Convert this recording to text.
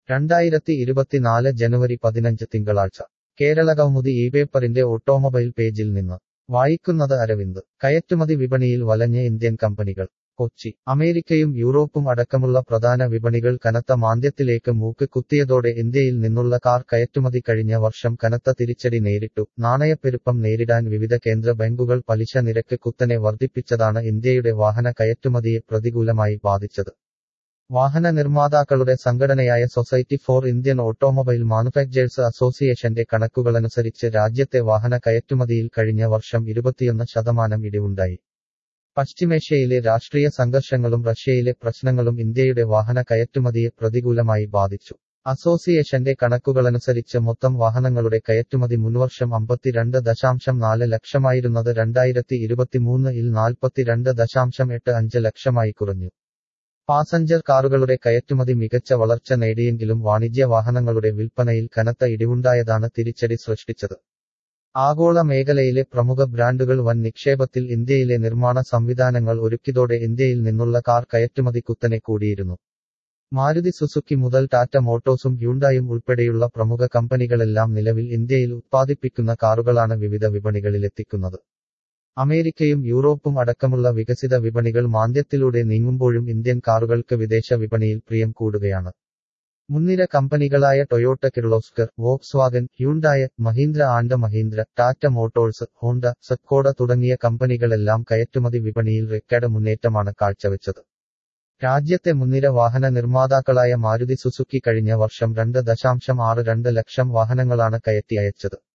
രണ്ടായിരത്തി ഇരുപത്തിനാല് ജനുവരി പതിനഞ്ച് തിങ്കളാഴ്ച കേരളകൗമുദി ഈ പേപ്പറിന്റെ ഓട്ടോമൊബൈൽ പേജിൽ നിന്ന് വായിക്കുന്നത് അരവിന്ദ് കയറ്റുമതി വിപണിയിൽ വലഞ്ഞ ഇന്ത്യൻ കമ്പനികൾ കൊച്ചി അമേരിക്കയും യൂറോപ്പും അടക്കമുള്ള പ്രധാന വിപണികൾ കനത്ത മാന്ദ്യത്തിലേക്ക് മൂക്ക് കുത്തിയതോടെ ഇന്ത്യയിൽ നിന്നുള്ള കാർ കയറ്റുമതി കഴിഞ്ഞ വർഷം കനത്ത തിരിച്ചടി നേരിട്ടു നാണയപ്പെരുപ്പം നേരിടാൻ വിവിധ കേന്ദ്ര ബാങ്കുകൾ പലിശ നിരക്ക് കുത്തനെ വർദ്ധിപ്പിച്ചതാണ് ഇന്ത്യയുടെ വാഹന കയറ്റുമതിയെ പ്രതികൂലമായി ബാധിച്ചത് വാഹന നിർമ്മാതാക്കളുടെ സംഘടനയായ society for Indian automobile manufacturers അസോസിയേഷന്റെ കണക്കുകളനുസരിച്ച് രാജ്യത്തെ വാഹന കയറ്റുമതിയിൽ കഴിഞ്ഞ വർഷം ഇരുപത്തിയൊന്ന് ശതമാനം ഇടിവുണ്ടായി പശ്ചിമേഷ്യയിലെ രാഷ്ട്രീയ സംഘർഷങ്ങളും റഷ്യയിലെ പ്രശ്നങ്ങളും ഇന്ത്യയുടെ വാഹന കയറ്റുമതിയെ പ്രതികൂലമായി ബാധിച്ചു അസോസിയേഷന്റെ കണക്കുകളനുസരിച്ച് മൊത്തം വാഹനങ്ങളുടെ കയറ്റുമതി മുൻവർഷം അമ്പത്തിരണ്ട് ദശാംശം നാല് ലക്ഷമായിരുന്നത് രണ്ടായിരത്തി ഇരുപത്തിമൂന്ന് ഇൽ നാൽപ്പത്തിരണ്ട് ദശാംശം എട്ട് അഞ്ച് ലക്ഷമായി കുറഞ്ഞു പാസഞ്ചർ കാറുകളുടെ കയറ്റുമതി മികച്ച വളർച്ച നേടിയെങ്കിലും വാണിജ്യ വാഹനങ്ങളുടെ വിൽപ്പനയിൽ കനത്ത ഇടിവുണ്ടായതാണ് തിരിച്ചടി സൃഷ്ടിച്ചത് ആഗോള മേഖലയിലെ പ്രമുഖ ബ്രാൻഡുകൾ വൻ നിക്ഷേപത്തിൽ ഇന്ത്യയിലെ നിർമ്മാണ സംവിധാനങ്ങൾ ഒരുക്കിയതോടെ ഇന്ത്യയിൽ നിന്നുള്ള കാർ കയറ്റുമതി കുത്തനെ കൂടിയിരുന്നു മാരുതി സുസുക്കി മുതൽ ടാറ്റ മോട്ടോഴ്സും ഹ്യുണ്ടായും ഉൾപ്പെടെയുള്ള പ്രമുഖ കമ്പനികളെല്ലാം നിലവിൽ ഇന്ത്യയിൽ ഉത്പാദിപ്പിക്കുന്ന കാറുകളാണ് വിവിധ വിപണികളിലെത്തിക്കുന്നത് അമേരിക്കയും യൂറോപ്പും അടക്കമുള്ള വികസിത വിപണികൾ മാന്ദ്യത്തിലൂടെ നീങ്ങുമ്പോഴും ഇന്ത്യൻ കാറുകൾക്ക് വിദേശ വിപണിയിൽ പ്രിയം കൂടുകയാണ് മുൻനിര കമ്പനികളായ Toyota Kirloskar Volkswagen Hyundai Mahindra and Mahindra Tata motors Honda Skoda തുടങ്ങിയ കമ്പനികളെല്ലാം കയറ്റുമതി വിപണിയിൽ റെക്കോർഡ് മുന്നേറ്റമാണ് കാഴ്ചവെച്ചത് രാജ്യത്തെ മുൻനിര വാഹന നിർമ്മാതാക്കളായ മാരുതി സുസുക്കി കഴിഞ്ഞ വർഷം രണ്ട് ദശാംശം ആറ് രണ്ട് ലക്ഷം വാഹനങ്ങളാണ് കയറ്റി അയച്ചത്